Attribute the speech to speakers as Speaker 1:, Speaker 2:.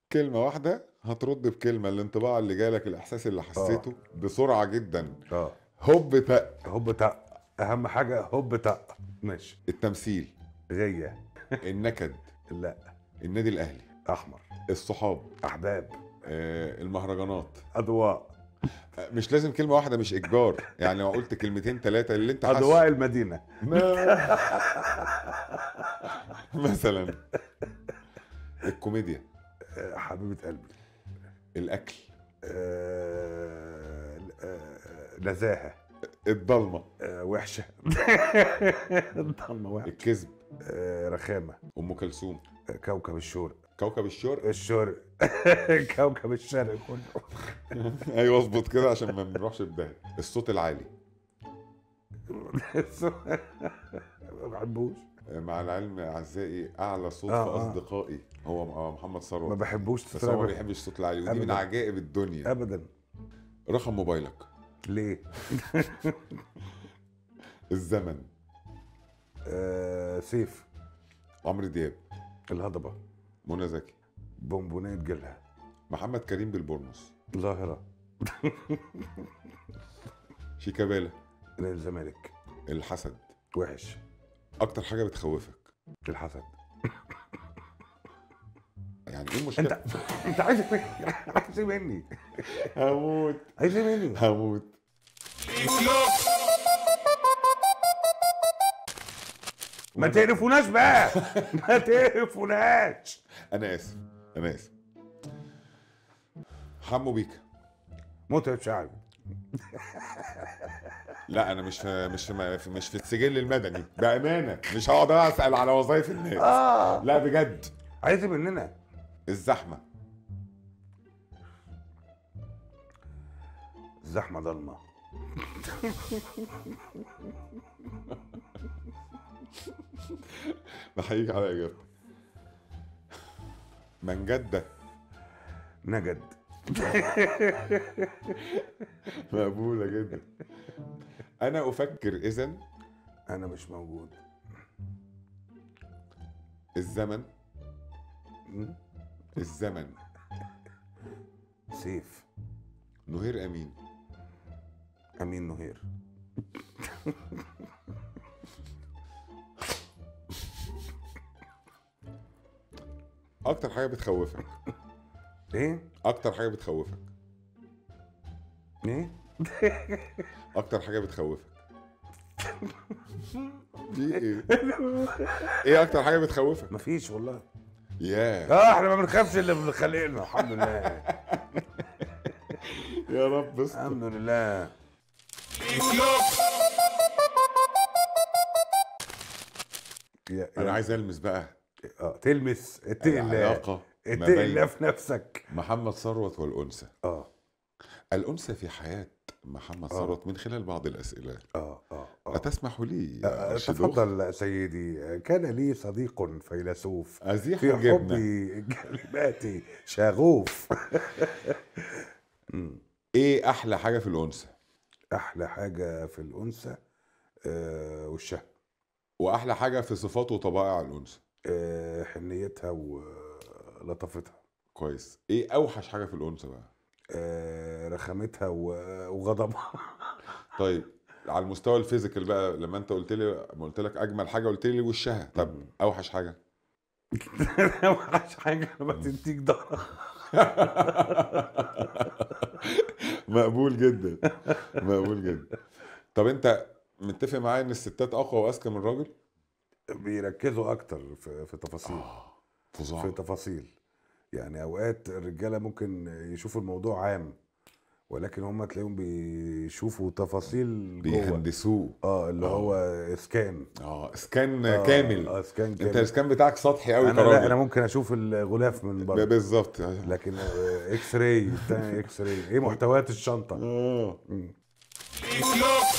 Speaker 1: كلمه واحده هترد بكلمه الانطباع اللي جالك الاحساس اللي حسيته بسرعه جدا
Speaker 2: اه
Speaker 1: هوب تق
Speaker 2: هوب تق اهم حاجه هوب تق ماشي
Speaker 1: التمثيل
Speaker 2: غيه
Speaker 1: النكد
Speaker 2: لا
Speaker 1: النادي الاهلي
Speaker 2: احمر
Speaker 1: الصحاب
Speaker 2: احباب
Speaker 1: آه، المهرجانات
Speaker 2: اضواء
Speaker 1: آه، مش لازم كلمه واحده مش اجبار يعني لو قلت كلمتين ثلاثه اللي انت حاسه
Speaker 2: اضواء المدينه
Speaker 1: مثلا الكوميديا
Speaker 2: آه، حبيبه قلبي
Speaker 1: الاكل
Speaker 2: آه، آه، نزاهه
Speaker 1: الضلمه
Speaker 2: آه، وحشه ضلمه وحشه
Speaker 1: الكذب
Speaker 2: آه، رخامه
Speaker 1: ام كلثوم
Speaker 2: آه، كوكب الشرق
Speaker 1: كوكب الشرق
Speaker 2: الشرق كوكب الشرق كله
Speaker 1: ايوه اظبط كده عشان ما نروحش في داهيه الصوت العالي
Speaker 2: ما بحبوش
Speaker 1: مع العلم اعزائي اعلى صوت
Speaker 2: آه،
Speaker 1: في
Speaker 2: آه.
Speaker 1: اصدقائي هو هو محمد
Speaker 2: ما
Speaker 1: ثروت
Speaker 2: بحبوش
Speaker 1: بس هو ما
Speaker 2: تتفرج
Speaker 1: بيحبش الصوت العالي ودي من
Speaker 2: أبداً.
Speaker 1: عجائب الدنيا
Speaker 2: ابدا
Speaker 1: رقم موبايلك
Speaker 2: ليه؟
Speaker 1: الزمن
Speaker 2: آه سيف
Speaker 1: عمرو دياب
Speaker 2: الهضبه
Speaker 1: منى زكي
Speaker 2: بونبونات جيلها
Speaker 1: محمد كريم بالبورنوس
Speaker 2: ظاهره
Speaker 1: شيكابالا
Speaker 2: نادي الزمالك
Speaker 1: الحسد
Speaker 2: وحش
Speaker 1: اكتر حاجه بتخوفك
Speaker 2: الحسد
Speaker 1: يعني ايه المشكله
Speaker 2: انت انت عايز إيه؟ عايز ايه مني؟
Speaker 1: هموت
Speaker 2: عايز ايه مني؟
Speaker 1: هموت
Speaker 2: ما تقرفوناش بقى ما تقرفوناش
Speaker 1: انا اسف انا اسف حمو بيكا
Speaker 2: متعب شعبي
Speaker 1: لا انا مش في مش في مش في السجل المدني بامانه مش هقعد اسال على وظايف الناس
Speaker 2: اه
Speaker 1: لا بجد
Speaker 2: عايز ايه مننا؟
Speaker 1: الزحمه
Speaker 2: الزحمه ضلمه
Speaker 1: بحييك على اجابتك من جده
Speaker 2: نجد
Speaker 1: مقبوله جدا انا افكر اذا
Speaker 2: انا مش موجود
Speaker 1: الزمن
Speaker 2: م?
Speaker 1: الزمن
Speaker 2: سيف
Speaker 1: نهير امين
Speaker 2: امين نهير
Speaker 1: اكتر حاجه بتخوفك
Speaker 2: ايه؟
Speaker 1: اكتر حاجه بتخوفك
Speaker 2: ايه؟
Speaker 1: اكتر حاجه بتخوفك دي ايه ايه اكتر حاجه بتخوفك
Speaker 2: مفيش والله
Speaker 1: ياه
Speaker 2: اه احنا ما بنخافش الا من خلقنا الحمد لله
Speaker 1: يا رب بس
Speaker 2: الحمد لله يا
Speaker 1: انا
Speaker 2: يا-
Speaker 1: عايز المس بقى
Speaker 2: اه تلمس اتقي الله
Speaker 1: العلاقه ما
Speaker 2: اتقي الله
Speaker 1: بين
Speaker 2: في نفسك
Speaker 1: محمد ثروت والانثى
Speaker 2: اه
Speaker 1: الانثى في حياه محمد
Speaker 2: آه.
Speaker 1: ثروت من خلال بعض الاسئله
Speaker 2: اه اه اه
Speaker 1: أتسمح لي يا
Speaker 2: آه،
Speaker 1: شيدوخ؟
Speaker 2: تفضل سيدي كان لي صديق فيلسوف
Speaker 1: أزيح
Speaker 2: في
Speaker 1: الجبنة
Speaker 2: حبي كلماتي شغوف مم.
Speaker 1: إيه أحلى حاجة في الأنثى؟
Speaker 2: احلى حاجه في الانثى آه وشها
Speaker 1: وأحلى حاجة في صفات وطبائع الأنثى؟
Speaker 2: آه حنيتها ولطافتها
Speaker 1: كويس إيه أوحش حاجة في الأنثى بقى؟
Speaker 2: آه رخامتها و- وغضبها
Speaker 1: طيب على المستوى الفيزيكال بقى لما أنت قلت لي ما قلت لك أجمل حاجة قلت لي وشها طب
Speaker 2: مم.
Speaker 1: أوحش حاجة؟
Speaker 2: اوحش حاجه لما تديك ظهرها
Speaker 1: مقبول جدا مقبول جدا طب أنت متفق معايا إن الستات أقوى وأذكى من الراجل؟
Speaker 2: بيركزوا اكتر في, في تفاصيل
Speaker 1: آه
Speaker 2: في
Speaker 1: فظاع
Speaker 2: تفاصيل يعني اوقات الرجاله ممكن يشوفوا الموضوع عام ولكن هم تلاقيهم بيشوفوا تفاصيل جوه
Speaker 1: بيهندسوه
Speaker 2: اه اللي
Speaker 1: آه.
Speaker 2: هو اسكان
Speaker 1: اه اسكان
Speaker 2: آه،
Speaker 1: كامل
Speaker 2: اه اسكان
Speaker 1: انت
Speaker 2: كامل
Speaker 1: الاسكان بتاعك سطحي قوي
Speaker 2: انا لا
Speaker 1: كراجل
Speaker 2: انا ممكن اشوف الغلاف من
Speaker 1: ب-
Speaker 2: بره
Speaker 1: بالظبط
Speaker 2: لكن آه، اكس راي التاني اكس راي ايه محتويات الشنطه
Speaker 1: اه
Speaker 2: مم.